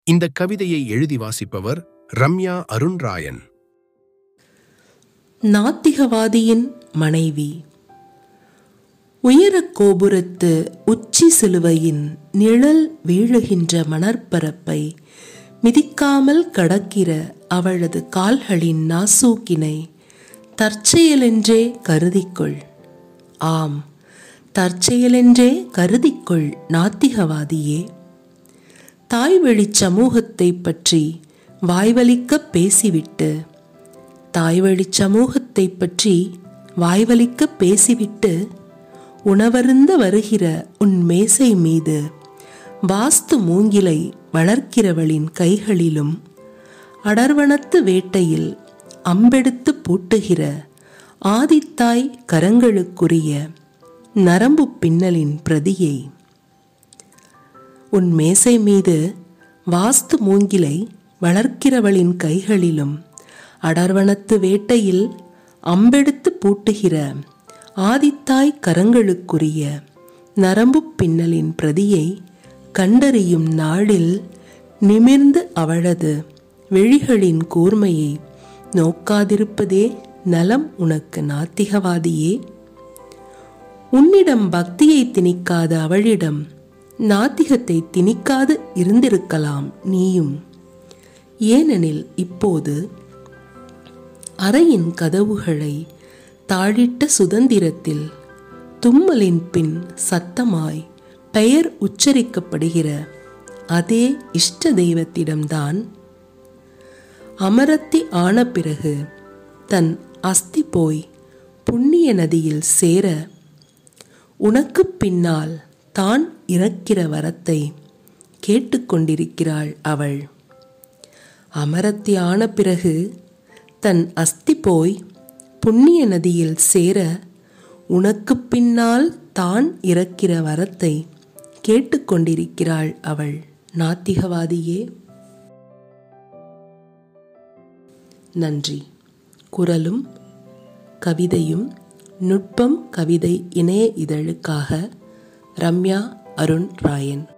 இந்த கவிதையை எழுதி வாசிப்பவர் ரம்யா அருண்ராயன் நாத்திகவாதியின் மனைவி உயரக் கோபுரத்து உச்சி சிலுவையின் நிழல் வீழுகின்ற மணற்பரப்பை மிதிக்காமல் கடக்கிற அவளது கால்களின் நாசூக்கினை தற்செயலென்றே கருதிக்கொள் ஆம் தற்செயலென்றே கருதிக்கொள் நாத்திகவாதியே தாய்வழிச் சமூகத்தைப் பற்றி வாய்வலிக்கப் பேசிவிட்டு தாய்வழிச் சமூகத்தைப் பற்றி வாய்வலிக்கப் பேசிவிட்டு உணவருந்த வருகிற உன் மேசை மீது வாஸ்து மூங்கிலை வளர்க்கிறவளின் கைகளிலும் அடர்வனத்து வேட்டையில் அம்பெடுத்து பூட்டுகிற ஆதித்தாய் கரங்களுக்குரிய நரம்பு பின்னலின் பிரதியை உன் மேசை மீது வாஸ்து மூங்கிலை வளர்க்கிறவளின் கைகளிலும் அடர்வனத்து வேட்டையில் அம்பெடுத்து பூட்டுகிற ஆதித்தாய் கரங்களுக்குரிய நரம்பு பின்னலின் பிரதியை கண்டறியும் நாளில் நிமிர்ந்து அவளது விழிகளின் கூர்மையை நோக்காதிருப்பதே நலம் உனக்கு நாத்திகவாதியே உன்னிடம் பக்தியை திணிக்காத அவளிடம் நாத்திகத்தை திணிக்காது இருந்திருக்கலாம் நீயும் ஏனெனில் இப்போது அறையின் கதவுகளை தாழிட்ட சுதந்திரத்தில் தும்மலின் பின் சத்தமாய் பெயர் உச்சரிக்கப்படுகிற அதே இஷ்ட தெய்வத்திடம்தான் அமரத்தி ஆன பிறகு தன் அஸ்தி போய் புண்ணிய நதியில் சேர உனக்கு பின்னால் தான் இறக்கிற வரத்தை கேட்டுக்கொண்டிருக்கிறாள் அவள் அமரத்தி ஆன பிறகு தன் அஸ்தி போய் புண்ணிய நதியில் சேர உனக்கு பின்னால் தான் இறக்கிற வரத்தை கேட்டுக்கொண்டிருக்கிறாள் அவள் நாத்திகவாதியே நன்றி குரலும் கவிதையும் நுட்பம் கவிதை இணைய இதழுக்காக ரம்யா அருண் ராயன்